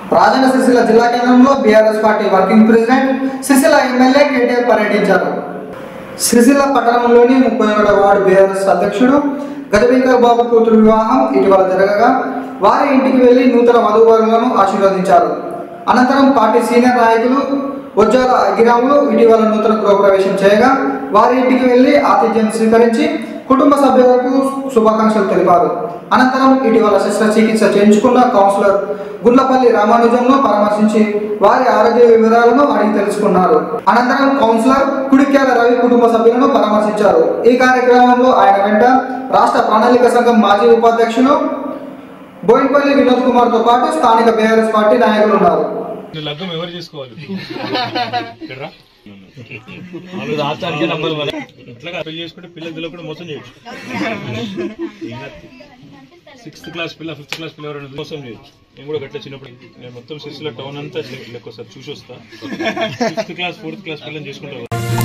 రాజన్న సిరిసిల్ల జిల్లా కేంద్రంలో BRS party working president Sircilla MLA KTR పర్యటించారు సిరిసిల్ల పట్టణంలోని ముప్పై ఒకటవ వార్డు బీఆర్ఎస్ అధ్యక్షుడు గజబింకర్ బాబు కూతురు వివాహం ఇటీవల జరగగా వారి ఇంటికి వెళ్లి నూతన వధూవరులను ఆశీర్వదించారు అనంతరం పార్టీ సీనియర్ నాయకులు వజ్జాల అగిరాములు ఇటీవల నూతన గృహప్రవేశం చేయగా వారి ఇంటికి వెళ్లి ఆతిథ్యం స్వీకరించి కుటుంబ సభ్యులకు శుభాకాంక్షలు తెలిపారు అనంతరం ఇటీవల శస్త్రచికిత్స చేయించుకున్న కౌన్సిలర్ గుండ్లపల్లి రామానుజంను పరామర్శించి వారి ఆరోగ్య వివరాలను అడిగి తెలుసుకున్నారు అనంతరం కౌన్సిలర్ కుడిక్యాల రవి కుటుంబ సభ్యులను పరామర్శించారు ఈ కార్యక్రమంలో ఆయన వెంట రాష్ట్ర ప్రణాళిక సంఘం మాజీ ఉపాధ్యక్షులు బోయినపల్లి వినోద్ కుమార్ తో పాటు స్థానిక బీఆర్ఎస్ పార్టీ నాయకులు ఉన్నారు నీ లగ్గం ఎవరు చేసుకోవాలి ఇక్కడ్రా. ఇట్లాగా పెళ్లి చేసుకుంటే పిల్లలు తెలియకుండా మోసం చేయొచ్చు సిక్స్త్ క్లాస్ పిల్ల ఫిఫ్త్ క్లాస్ పిల్ల ఎవరైనా మోసం చేయొచ్చు నేను కూడా గట్ల చిన్నప్పుడు నేను మొత్తం సిరిసిల్ల టౌన్ అంతా లెక్క సార్ చూసి వస్తా సిక్స్త్ క్లాస్ ఫోర్త్ క్లాస్ పిల్లలు చేసుకుంటా